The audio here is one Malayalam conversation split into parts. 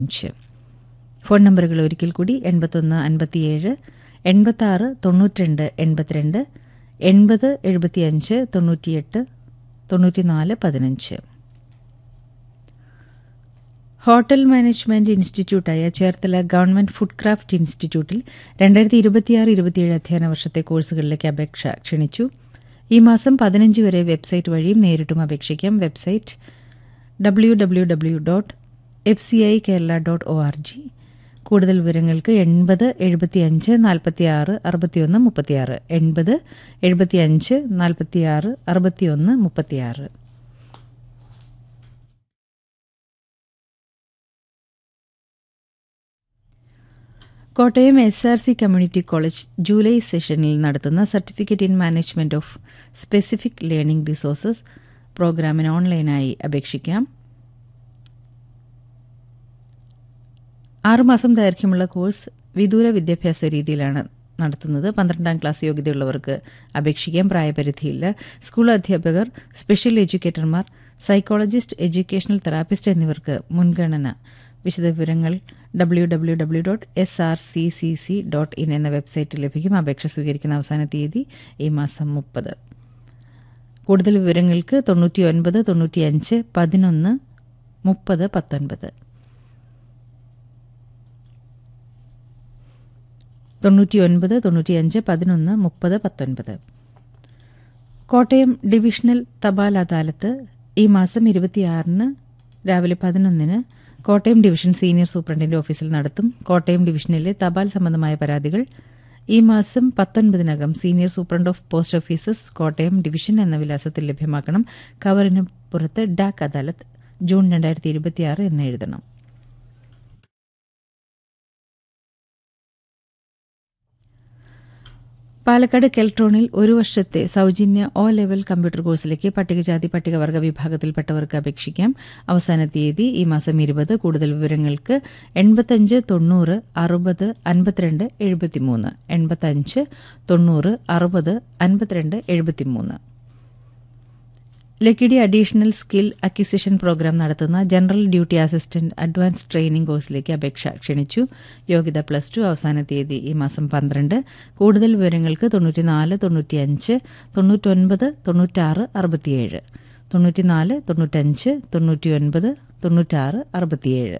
അഞ്ച് ഫോൺ നമ്പറുകൾ ഒരിക്കൽ കൂടി എൺപത്തൊന്ന് അൻപത്തിയേഴ് എൺപത്താറ് തൊണ്ണൂറ്റിരണ്ട് എൺപത്തിരണ്ട് എൺപത് എഴുപത്തിയഞ്ച് തൊണ്ണൂറ്റിയെട്ട് തൊണ്ണൂറ്റിനാല് പതിനഞ്ച് ഹോട്ടൽ മാനേജ്മെന്റ് ഇൻസ്റ്റിറ്റ്യൂട്ടായ ചേർത്തല ഗവൺമെന്റ് ഫുഡ് ക്രാഫ്റ്റ് ഇൻസ്റ്റിറ്റ്യൂട്ടിൽ രണ്ടായിരത്തി ഇരുപത്തിയാറ് ഇരുപത്തിയേഴ് അധ്യയന വർഷത്തെ കോഴ്സുകളിലേക്ക് അപേക്ഷ ക്ഷണിച്ചു ഈ മാസം പതിനഞ്ച് വരെ വെബ്സൈറ്റ് വഴിയും നേരിട്ടും അപേക്ഷിക്കാം website W W W dot F C I Kerala dot O R G കൂടുതൽ വിവരങ്ങൾക്ക് എൺപത് എഴുപത്തിയഞ്ച് നാൽപ്പത്തിയാറ് അറുപത്തിയൊന്ന് മുപ്പത്തിയാറ് എൺപത് എഴുപത്തിയഞ്ച് നാൽപ്പത്തിയാറ് അറുപത്തിയൊന്ന് മുപ്പത്തിയാറ് Kottayam S R C community college July സെഷനിൽ നടത്തുന്ന certificate in management of specific learning resources പ്രോഗ്രാമിന് ഓൺലൈനായി അപേക്ഷിക്കാം ആറുമാസം ദൈർഘ്യമുള്ള കോഴ്സ് വിദൂര വിദ്യാഭ്യാസ രീതിയിലാണ് നടത്തുന്നത് പന്ത്രണ്ടാം ക്ലാസ് യോഗ്യതയുള്ളവർക്ക് അപേക്ഷിക്കാൻ പ്രായപരിധിയില്ല സ്കൂൾ അധ്യാപകർ സ്പെഷ്യൽ എഡ്യൂക്കേറ്റർമാർ സൈക്കോളജിസ്റ്റ് എഡ്യൂക്കേഷണൽ തെറാപ്പിസ്റ്റ് എന്നിവർക്ക് മുൻഗണന വിശദവിവരങ്ങൾ W W W dot S R C C C dot in എന്ന വെബ്സൈറ്റിൽ ലഭിക്കും അപേക്ഷ സ്വീകരിക്കുന്ന അവസാന തീയതി ഈ മാസം മുപ്പത് കൂടുതൽ വിവരങ്ങൾക്ക് തൊണ്ണൂറ്റി ഒൻപത് തൊണ്ണൂറ്റിയഞ്ച് പതിനൊന്ന് മുപ്പത് പത്തൊൻപത് തൊണ്ണൂറ്റി ഒൻപത് തൊണ്ണൂറ്റിയഞ്ച് പതിനൊന്ന് മുപ്പത് പത്തൊൻപത് കോട്ടയം ഡിവിഷണൽ തപാൽ അദാലത്ത് ഈ മാസം ഇരുപത്തിയാറിന് രാവിലെ പതിനൊന്നിന് കോട്ടയം ഡിവിഷൻ സീനിയർ സൂപ്രണ്ടിന്റെ ഓഫീസിൽ നടത്തും കോട്ടയം ഡിവിഷനിലെ തപാൽ സംബന്ധമായ പരാതികൾ ഈ മാസം പത്തൊൻപതിനകം senior superintendent of post offices Kottayam division എന്ന വിലാസത്തിൽ ലഭ്യമാക്കണം കവറിന് പുറത്ത് ഡാക് അദാലത്ത് ജൂൺ രണ്ടായിരത്തി ഇരുപത്തിയാറ് എന്ന് എഴുതണം പാലക്കാട് കെൽട്രോണിൽ ഒരു വർഷത്തെ സൗജന്യ ഒ ലെവൽ കമ്പ്യൂട്ടർ കോഴ്സിലേക്ക് പട്ടികജാതി പട്ടികവർഗ വിഭാഗത്തിൽപ്പെട്ടവർക്ക് അപേക്ഷിക്കാം അവസാന തീയതി ഈ മാസം ഇരുപത് കൂടുതൽ വിവരങ്ങൾക്ക് എൺപത്തഞ്ച് തൊണ്ണൂറ് അറുപത് അൻപത്തിരണ്ട് എഴുപത്തിമൂന്ന് എൺപത്തഞ്ച് തൊണ്ണൂറ് അറുപത് അൻപത്തിരണ്ട് എഴുപത്തിമൂന്ന് Lakkidi additional skill acquisition programme നടത്തുന്ന general duty assistant advance training കോഴ്സിലേക്ക് അപേക്ഷ ക്ഷണിച്ചു യോഗ്യത പ്ലസ് ടു അവസാന തീയതി ഈ മാസം പന്ത്രണ്ട് കൂടുതൽ വിവരങ്ങൾക്ക് തൊണ്ണൂറ്റിനാല് തൊണ്ണൂറ്റിയഞ്ച് തൊണ്ണൂറ്റൊൻപത് തൊണ്ണൂറ്റാറ് അറുപത്തിയേഴ് തൊണ്ണൂറ്റിനാല് തൊണ്ണൂറ്റഞ്ച് തൊണ്ണൂറ്റിയൊൻപത് തൊണ്ണൂറ്റാറ് അറുപത്തിയേഴ്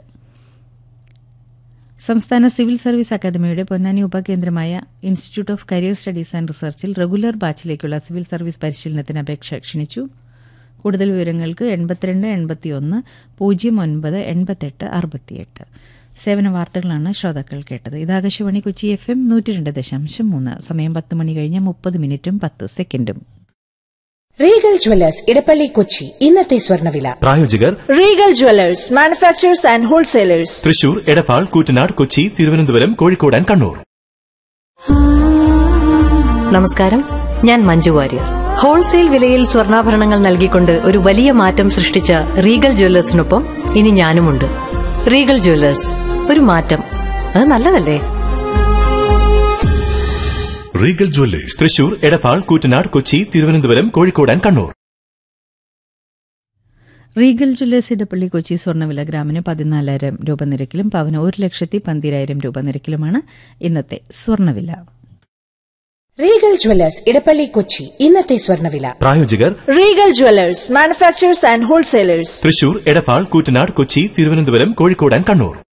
സംസ്ഥാന സിവിൽ സർവീസ് അക്കാദമിയുടെ പൊന്നാനി ഉപകേന്ദ്രമായ institute of career studies and റിസർച്ചിൽ റെഗുലർ ബാച്ചിലേക്കുള്ള സിവിൽ സർവീസ് പരിശീലനത്തിന് അപേക്ഷ ക്ഷണിച്ചു കൂടുതൽ വിവരങ്ങൾക്ക് എൺപത്തിരണ്ട് എൺപത്തിയൊന്ന് പൂജ്യം ഒൻപത് എൺപത്തെട്ട് അറുപത്തിയെട്ട് സേവന വാർത്തകളാണ് ശ്രോതാക്കൾ കേട്ടത് ഇത് ആകാശവാണി കൊച്ചി എഫ് എം നൂറ്റി രണ്ട് ദശാംശം മൂന്ന് സമയം പത്ത് മണി കഴിഞ്ഞ് മുപ്പത് മിനിറ്റും പത്ത് സെക്കൻഡും റീഗൽ ജ്വല്ലേഴ്സ് ഇടപ്പള്ളി കൊച്ചി ഇന്നത്തെ സ്വർണ്ണവില പ്രായോജകർ Regal jewellers manufacturers and wholesalers Thrissur Edappal Koottanad Kochi Thiruvananthapuram Kozhikode and Kannur നമസ്കാരം ഞാൻ മഞ്ജു വാര്യർ ഹോൾസെയിൽ വിലയിൽ സ്വർണ്ണാഭരണങ്ങൾ നൽകിക്കൊണ്ട് ഒരു വലിയ മാറ്റം സൃഷ്ടിച്ച റീഗൽ ജ്വല്ലേഴ്സിനൊപ്പം ഇനി ഞാനുമുണ്ട് റീഗൽ ജ്വല്ലേഴ്സ് ഒരു മാറ്റം അത് നല്ലതല്ലേ Regal jewellers Thrissur Edappal Koottanad Kochi Thiruvananthapuram Kozhikode and Kannur Regal jewellers Edappally Kochi സ്വർണ്ണവില ഗ്രാമിന് പതിനാലായിരം രൂപ നിരക്കിലും പവന് ഒരു ലക്ഷത്തി പന്തിരായിരം രൂപ നിരക്കിലുമാണ് ഇന്നത്തെ സ്വർണ്ണവില റീഗൽ ജ്വല്ലേഴ്സ് ഇടപ്പള്ളി കൊച്ചി ഇന്നത്തെ സ്വർണ്ണവില പ്രായോജകർ Regal jewellers manufacturers and wholesalers Thrissur Edappal Koottanad Kochi Thiruvananthapuram Kozhikode and Kannur